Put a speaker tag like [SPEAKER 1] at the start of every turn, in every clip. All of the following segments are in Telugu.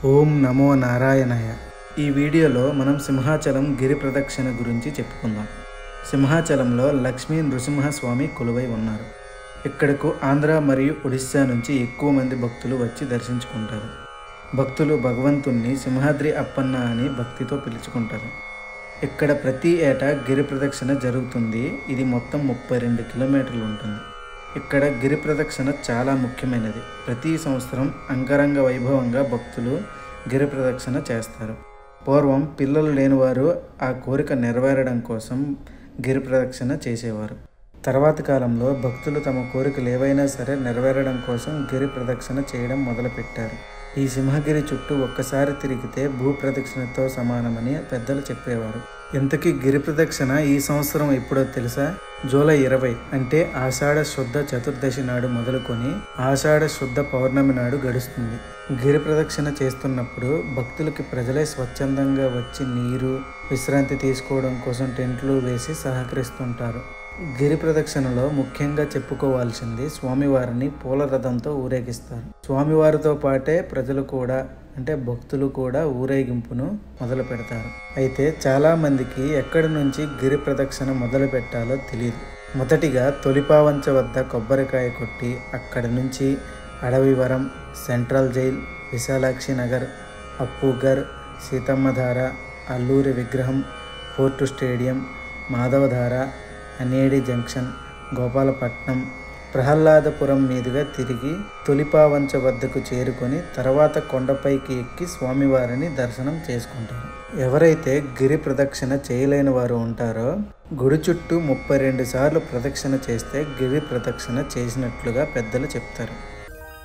[SPEAKER 1] ఓం నమో నారాయణాయ ఈ వీడియోలో మనం సింహాచలం గిరి ప్రదక్షిణ గురించి చెప్పుకుందాం సింహాచలంలో లక్ష్మీ నృసింహస్వామి కొలువై ఉన్నారు ఇక్కడకు ఆంధ్ర మరియు ఒడిశా నుంచి ఎక్కువ మంది భక్తులు వచ్చి దర్శించుకుంటారు భక్తులు భగవంతుణ్ణి సింహాద్రి అప్పన్న అని భక్తితో పిలుచుకుంటారు ఇక్కడ ప్రతి ఏటా గిరి ప్రదక్షిణ జరుగుతుంది ఇది మొత్తం ముప్పై రెండు కిలోమీటర్లు ఉంటుంది ఇక్కడ గిరి ప్రదక్షిణ చాలా ముఖ్యమైనది ప్రతి సంవత్సరం అంగరంగ వైభవంగా భక్తులు గిరి ప్రదక్షిణ చేస్తారు పూర్వం పిల్లలు లేనివారు ఆ కోరిక నెరవేరడం కోసం గిరి ప్రదక్షిణ చేసేవారు తర్వాతి కాలంలో భక్తులు తమ కోరికలు ఏవైనా సరే నెరవేరడం కోసం గిరి ప్రదక్షిణ చేయడం మొదలుపెట్టారు ఈ సింహగిరి చుట్టూ ఒక్కసారి తిరిగితే భూ ప్రదక్షిణతో సమానమని పెద్దలు చెప్పేవారు ఇంతకీ గిరి ప్రదక్షిణ ఈ సంవత్సరం ఎప్పుడో తెలుసా జూలై ఇరవై అంటే ఆషాఢ శుద్ధ చతుర్దశి నాడు మొదలుకొని ఆషాఢ శుద్ధ పౌర్ణమి నాడు గడుస్తుంది గిరి ప్రదక్షిణ చేస్తున్నప్పుడు భక్తులకి ప్రజలే స్వచ్ఛందంగా వచ్చి నీరు విశ్రాంతి తీసుకోవడం కోసం టెంట్లు వేసి సహకరిస్తుంటారు గిరి ప్రదక్షిణలో ముఖ్యంగా చెప్పుకోవాల్సింది స్వామివారిని పూల రథంతో ఊరేగిస్తారు స్వామివారితో పాటే ప్రజలు కూడా అంటే భక్తులు కూడా ఊరేగింపును మొదలు పెడతారు అయితే చాలా మందికి ఎక్కడి నుంచి గిరి ప్రదక్షిణ మొదలు పెట్టాలో తెలియదు మొదటిగా తొలిపావంచ వద్ద కొబ్బరికాయ కొట్టి అక్కడి నుంచి అడవివరం సెంట్రల్ జైల్ విశాలాక్షి నగర్ అప్పుగర్ సీతమ్మధార అల్లూరి విగ్రహం పోర్టు స్టేడియం మాధవధార అనేడి జంక్షన్ గోపాలపట్నం ప్రహ్లాదపురం మీదుగా తిరిగి తొలిపావంచ వద్దకు చేరుకొని తర్వాత కొండపైకి ఎక్కి స్వామివారిని దర్శనం చేసుకుంటారు ఎవరైతే గిరి ప్రదక్షిణ చేయలేని వారు ఉంటారో గుడి చుట్టూ ముప్పై రెండు సార్లు ప్రదక్షిణ చేస్తే గిరి ప్రదక్షిణ చేసినట్లుగా పెద్దలు చెప్తారు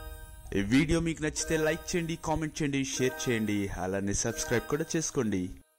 [SPEAKER 2] ఈ వీడియో మీకు నచ్చితే లైక్ చేయండి కామెంట్ చేయండి షేర్ చేయండి అలానే సబ్స్క్రైబ్ కూడా చేసుకోండి